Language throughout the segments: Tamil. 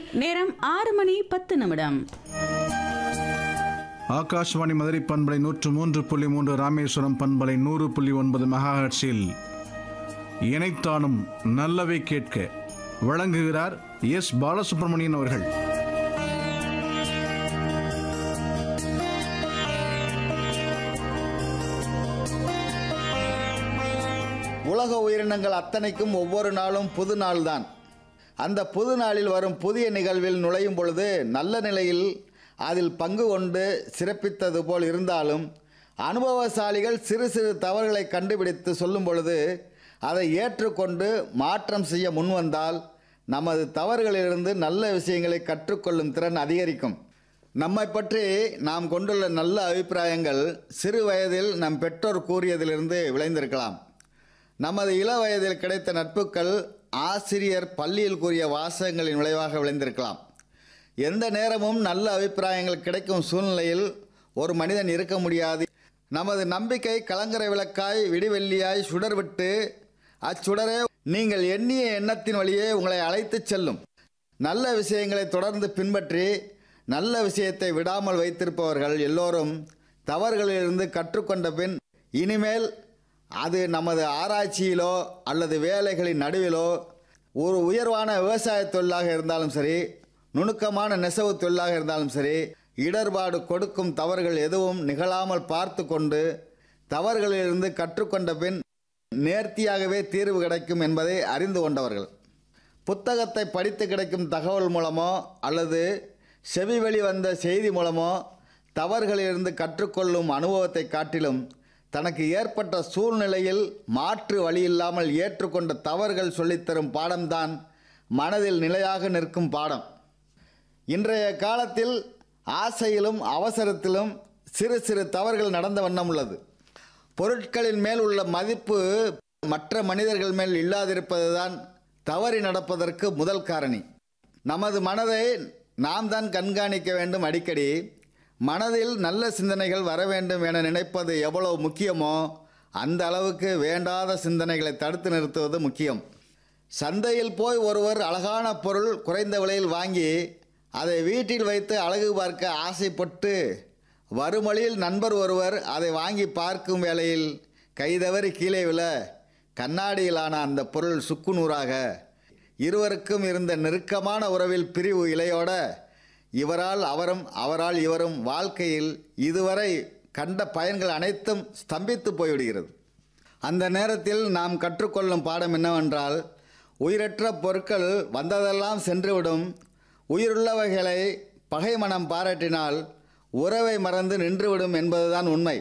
நேரம் ஆறு மணி பத்து நிமிடம் ஆகாஷ்வாணி மதுரை பண்பலை நூற்று மூன்று புள்ளி மூன்று ராமேஸ்வரம் பண்பலை நூறு புள்ளி ஒன்பது மெகாஹர்ட்ஸில் இணைத்தானும் நல்லவை கேட்க வழங்குகிறார் எஸ் பாலசுப்ரமணியன் அவர்கள் உலக உயிரினங்கள் அத்தனைக்கும் ஒவ்வொரு நாளும் புது நாள்தான் அந்த புது நாளில் வரும் புதிய நிகழ்வில் நுழையும் பொழுது நல்ல நிலையில் அதில் பங்கு கொண்டு சிறப்பித்தது போல் இருந்தாலும் அனுபவசாலிகள் சிறு சிறு தவறுகளை கண்டுபிடித்து சொல்லும் பொழுது அதை ஏற்றுக்கொண்டு மாற்றம் செய்ய முன்வந்தால் நமது தவறுகளிலிருந்து நல்ல விஷயங்களை கற்றுக்கொள்ளும் திறன் அதிகரிக்கும் நம்மை பற்றி நாம் கொண்டுள்ள நல்ல அபிப்பிராயங்கள் சிறு வயதில் நம் பெற்றோர் கூறியதிலிருந்து விளைந்திருக்கலாம் நமது இள வயதில் கிடைத்த நட்புகள் ஆசிரியர் பள்ளியில் கூறிய வாசகங்களின் விளைவாக விளைந்திருக்கலாம் எந்த நேரமும் நல்ல அபிப்பிராயங்கள் கிடைக்கும் சூழ்நிலையில் ஒரு மனிதன் இருக்க முடியாது நமது நம்பிக்கை கலங்கரை விளக்காய் விடிவெள்ளியாய் சுடர்விட்டு அச்சுடரே நீங்கள் எண்ணிய எண்ணத்தின் வழியே உங்களை அழைத்துச் செல்லும் நல்ல விஷயங்களை தொடர்ந்து பின்பற்றி நல்ல விஷயத்தை விடாமல் வைத்திருப்பவர்கள் எல்லோரும் தவறுகளிலிருந்து கற்றுக்கொண்ட பின் இனிமேல் அது நமது ஆராய்ச்சியிலோ அல்லது வேலைகளின் நடுவிலோ ஒரு உயர்வான விவசாய தொழிலாக இருந்தாலும் சரி நுணுக்கமான நெசவு தொழிலாக இருந்தாலும் சரி இடர்பாடு கொடுக்கும் தவறுகள் எதுவும் நிகழாமல் பார்த்து கொண்டு தவறுகளிலிருந்து கற்றுக்கொண்ட பின் நேர்த்தியாகவே தீர்வு கிடைக்கும் என்பதை அறிந்து கொண்டவர்கள் புத்தகத்தை படித்து கிடைக்கும் தகவல் மூலமோ அல்லது செவி வழி வந்த செய்தி மூலமோ தவறுகளிலிருந்து கற்றுக்கொள்ளும் அனுபவத்தை காட்டிலும் தனக்கு ஏற்பட்ட சூழ்நிலையில் மாற்று வழியில்லாமல் ஏற்றுக்கொண்ட தவறுகள் சொல்லித்தரும் பாடம்தான் மனதில் நிலையாக நிற்கும் பாடம் இன்றைய காலத்தில் ஆசையிலும் அவசரத்திலும் சிறு சிறு தவறுகள் நடந்த வண்ணம் உள்ளது பொருட்களின் மேல் உள்ள மதிப்பு மற்ற மனிதர்கள் மேல் இல்லாதிருப்பதுதான் தவறி நடப்பதற்கு முதல் காரணி நமது மனதை நாம் தான் கண்காணிக்க வேண்டும் அடிக்கடி மனதில் நல்ல சிந்தனைகள் வர வேண்டும் என நினைப்பது எவ்வளவு முக்கியமோ அந்த அளவுக்கு வேண்டாத சிந்தனைகளை தடுத்து நிறுத்துவது முக்கியம் சந்தையில் போய் ஒருவர் அழகான பொருள் குறைந்த விலையில் வாங்கி அதை வீட்டில் வைத்து அழகு பார்க்க ஆசைப்பட்டு வறுமொழியில் நண்பர் ஒருவர் அதை வாங்கி பார்க்கும் வேளையில் கைதவறி கீழே விழ கண்ணாடியிலான அந்த பொருள் சுக்குநூறாக இருவருக்கும் இருந்த நெருக்கமான உறவில் பிரிவு இலையோட இவரால் அவரும் அவரால் இவரும் வாழ்க்கையில் இதுவரை கண்ட பயன்கள் அனைத்தும் ஸ்தம்பித்து போய்விடுகிறது அந்த நேரத்தில் நாம் கற்றுக்கொள்ளும் பாடம் என்னவென்றால் உயிரற்ற பொருட்கள் வந்ததெல்லாம் சென்றுவிடும் உயிருள்ளவைகளை பகை மனம் பாராட்டினால் உறவை மறந்து நின்றுவிடும் என்பதுதான் உண்மை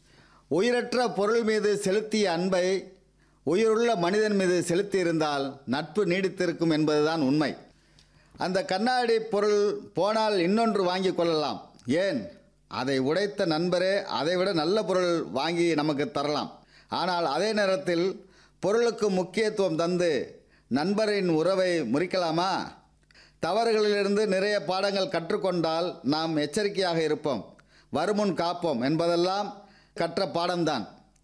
உயிரற்ற பொருள் மீது செலுத்திய அன்பை உயிருள்ள மனிதன் மீது செலுத்தியிருந்தால் நட்பு நீடித்திருக்கும் என்பதுதான் உண்மை அந்த கண்ணாடி பொருள் போனால் இன்னொன்று வாங்கி கொள்ளலாம் ஏன் அதை உடைத்த நண்பரே அதைவிட நல்ல பொருள் வாங்கி நமக்கு தரலாம் ஆனால் அதே நேரத்தில் பொருளுக்கு முக்கியத்துவம் தந்து நண்பரின் உறவை முறிக்கலாமா தவறுகளிலிருந்து நிறைய பாடங்கள் கற்றுக்கொண்டால் நாம் எச்சரிக்கையாக இருப்போம் வருமுன் காப்போம் என்பதெல்லாம் கற்ற பாடம்தான்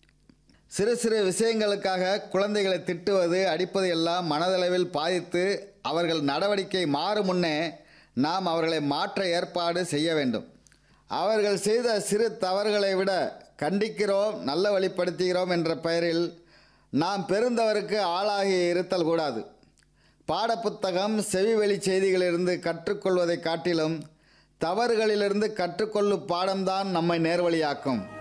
சிறு சிறு விஷயங்களுக்காக குழந்தைகளை திட்டுவது அடிப்பது எல்லாம் மனதளவில் பாதித்து அவர்கள் நடவடிக்கை மாறும் முன்னே நாம் அவர்களை மாற்ற ஏற்பாடு செய்ய வேண்டும் அவர்கள் செய்த சிறு தவறுகளை விட கண்டிக்கிறோம் நல்ல வழிப்படுத்துகிறோம் என்ற பெயரில் நாம் பெருந்தவருக்கு ஆளாகி இருத்தல் கூடாது பாடப்புத்தகம் செவிவெளி செய்திகளிலிருந்து கற்றுக்கொள்வதை காட்டிலும் தவறுகளிலிருந்து கற்றுக்கொள்ளும் பாடம்தான் நம்மை நேர்வழியாக்கும்